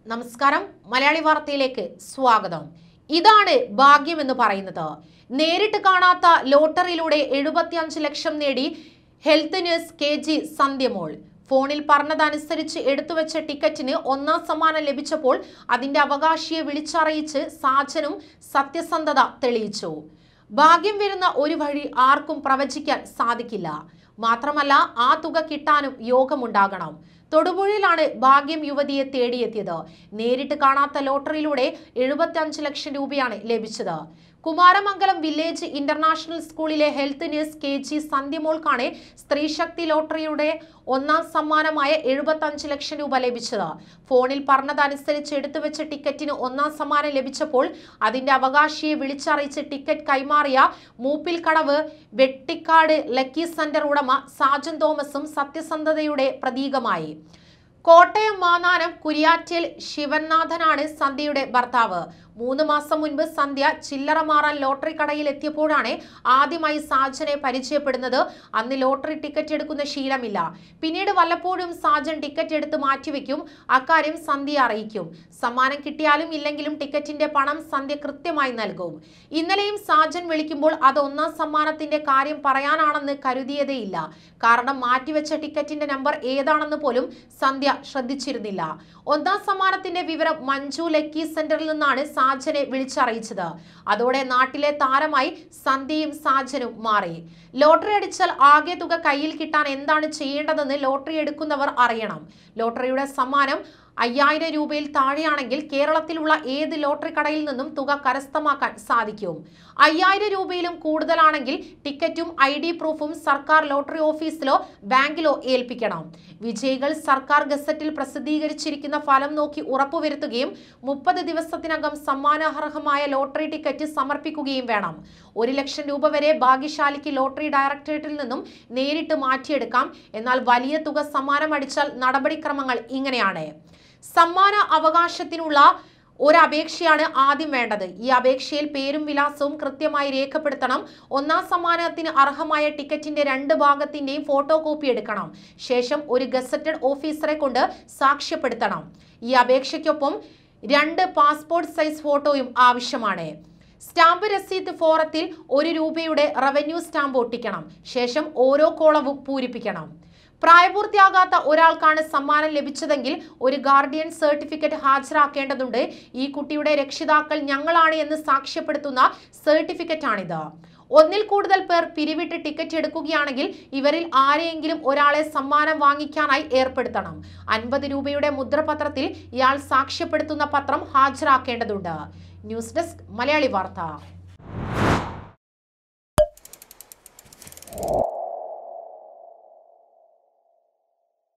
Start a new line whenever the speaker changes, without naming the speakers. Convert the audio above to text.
നമസ്കാരം മലയാളി വാർത്തയിലേക്ക് സ്വാഗതം ഇതാണ് ഭാഗ്യം എന്ന് പറയുന്നത് നേരിട്ട് കാണാത്ത ലോട്ടറിയിലൂടെ എഴുപത്തിയഞ്ച് ലക്ഷം നേടി health nurse K G Sandhyamol ഫോണിൽ പറഞ്ഞതനുസരിച്ച് എടുത്തുവെച്ച ടിക്കറ്റിന് ഒന്നാം സമ്മാനം ലഭിച്ചപ്പോൾ അതിന്റെ അവകാശിയെ വിളിച്ചറിയിച്ച് സാജനും സത്യസന്ധത തെളിയിച്ചു ഭാഗ്യം വരുന്ന ഒരു വഴി ആർക്കും പ്രവചിക്കാൻ സാധിക്കില്ല മാത്രമല്ല ആ തുക കിട്ടാനും യോഗമുണ്ടാകണം തൊടുപുഴയിലാണ് ഭാഗ്യം യുവതിയെ തേടിയെത്തിയത് നേരിട്ട് കാണാത്ത ലോട്ടറിയിലൂടെ എഴുപത്തി ലക്ഷം രൂപയാണ് ലഭിച്ചത് കുമാരമംഗലം വില്ലേജ് ഇന്റർനാഷണൽ സ്കൂളിലെ ഹെൽത്ത് നഴ്സ് കെ ജി സന്ധ്യമോൾക്കാണ് സ്ത്രീശക്തി ലോട്ടറിയുടെ ഒന്നാം സമ്മാനമായ എഴുപത്തി ലക്ഷം രൂപ ലഭിച്ചത് ഫോണിൽ പറഞ്ഞതനുസരിച്ച് എടുത്തുവെച്ച ടിക്കറ്റിന് ഒന്നാം സമ്മാനം ലഭിച്ചപ്പോൾ അതിന്റെ അവകാശിയെ വിളിച്ചറിയിച്ച് ടിക്കറ്റ് കൈമാറിയ മൂപ്പിൽ കടവ് വെട്ടിക്കാട് ലക്കി സെന്റർ ഉടമ സാജൻ തോമസും സത്യസന്ധതയുടെ പ്രതീകമായി കോട്ടയം മാന്നാനം കുരിയാറ്റിൽ ശിവനാഥനാണ് സന്ധ്യയുടെ ഭർത്താവ് മൂന്ന് മാസം മുൻപ് സന്ധ്യ ചില്ലറ മാറാൻ ലോട്ടറി കടയിൽ എത്തിയപ്പോഴാണ് ആദ്യമായി സാജനെ പരിചയപ്പെടുന്നത് അന്ന് ലോട്ടറി ടിക്കറ്റ് എടുക്കുന്ന ശീലമില്ല പിന്നീട് വല്ലപ്പോഴും സാജൻ ടിക്കറ്റ് എടുത്ത് മാറ്റിവെക്കും അക്കാര്യം സന്ധ്യ അറിയിക്കും സമ്മാനം കിട്ടിയാലും ഇല്ലെങ്കിലും ടിക്കറ്റിന്റെ പണം സന്ധ്യ കൃത്യമായി നൽകും ഇന്നലെയും സാജൻ വിളിക്കുമ്പോൾ അത് ഒന്നാം സമ്മാനത്തിന്റെ കാര്യം പറയാനാണെന്ന് കരുതിയതേയില്ല കാരണം മാറ്റിവെച്ച ടിക്കറ്റിന്റെ നമ്പർ ഏതാണെന്ന് പോലും സന്ധ്യ ശ്രദ്ധിച്ചിരുന്നില്ല ഒന്നാം സമ്മാനത്തിന്റെ വിവരം മഞ്ജു ലക്കി സെന്ററിൽ നിന്നാണ് സാജനെ വിളിച്ചറിയിച്ചത് അതോടെ നാട്ടിലെ താരമായി സന്ധ്യയും സാജനും മാറി ലോട്ടറി അടിച്ചാൽ ആകെ തുക കയ്യിൽ കിട്ടാൻ എന്താണ് ചെയ്യേണ്ടതെന്ന് ലോട്ടറി എടുക്കുന്നവർ അറിയണം ലോട്ടറിയുടെ സമ്മാനം അയ്യായിരം രൂപയിൽ താഴെയാണെങ്കിൽ കേരളത്തിലുള്ള ഏത് ലോട്ടറി കടയിൽ നിന്നും തുക കരസ്ഥമാക്കാൻ സാധിക്കും അയ്യായിരം രൂപയിലും കൂടുതലാണെങ്കിൽ ടിക്കറ്റും ഐ ഡി പ്രൂഫും സർക്കാർ ലോട്ടറി ഓഫീസിലോ ബാങ്കിലോ ഏൽപ്പിക്കണം വിജയികൾ സർക്കാർ ഗസറ്റിൽ പ്രസിദ്ധീകരിച്ചിരിക്കുന്ന ഫലം നോക്കി ഉറപ്പുവരുത്തുകയും മുപ്പത് ദിവസത്തിനകം സമ്മാനാർഹമായ ലോട്ടറി ടിക്കറ്റ് സമർപ്പിക്കുകയും വേണം ഒരു ലക്ഷം രൂപ വരെ ഭാഗ്യശാലിക്ക് ലോട്ടറി ഡയറക്ടറേറ്റിൽ നിന്നും നേരിട്ട് മാറ്റിയെടുക്കാം എന്നാൽ വലിയ തുക സമ്മാനം അടിച്ചാൽ നടപടിക്രമങ്ങൾ ഇങ്ങനെയാണ് സമ്മാന അവകാശത്തിനുള്ള ഒരു അപേക്ഷയാണ് ആദ്യം വേണ്ടത് ഈ അപേക്ഷയിൽ പേരും വിലാസവും കൃത്യമായി രേഖപ്പെടുത്തണം ഒന്നാം സമ്മാനത്തിന് അർഹമായ ടിക്കറ്റിന്റെ രണ്ട് ഭാഗത്തിന്റെയും ഫോട്ടോ കോപ്പി എടുക്കണം ശേഷം ഒരു ഗസറ്റഡ് ഓഫീസറെ കൊണ്ട് സാക്ഷ്യപ്പെടുത്തണം ഈ അപേക്ഷയ്ക്കൊപ്പം രണ്ട് പാസ്പോർട്ട് സൈസ് ഫോട്ടോയും ആവശ്യമാണ് സ്റ്റാമ്പ് രസീത് ഫോറത്തിൽ ഒരു രൂപയുടെ റവന്യൂ സ്റ്റാമ്പ് ഒട്ടിക്കണം ശേഷം ഓരോ കോളവും പൂരിപ്പിക്കണം പ്രായപൂർത്തിയാകാത്ത ഒരാൾക്കാണ് സമ്മാനം ലഭിച്ചതെങ്കിൽ ഒരു ഗാർഡിയൻ സർട്ടിഫിക്കറ്റ് ഹാജരാക്കേണ്ടതുണ്ട് ഈ കുട്ടിയുടെ രക്ഷിതാക്കൾ ഞങ്ങളാണ് എന്ന് സാക്ഷ്യപ്പെടുത്തുന്ന സർട്ടിഫിക്കറ്റാണിത് ഒന്നിൽ കൂടുതൽ പേർ പിരിവിട്ട് ടിക്കറ്റ് എടുക്കുകയാണെങ്കിൽ ഇവരിൽ ആരെയെങ്കിലും ഒരാളെ സമ്മാനം വാങ്ങിക്കാനായി ഏർപ്പെടുത്തണം അൻപത് രൂപയുടെ മുദ്രപത്രത്തിൽ ഇയാൾ സാക്ഷ്യപ്പെടുത്തുന്ന പത്രം ഹാജരാക്കേണ്ടതുണ്ട് ന്യൂസ് ഡെസ്ക് മലയാളി വാർത്ത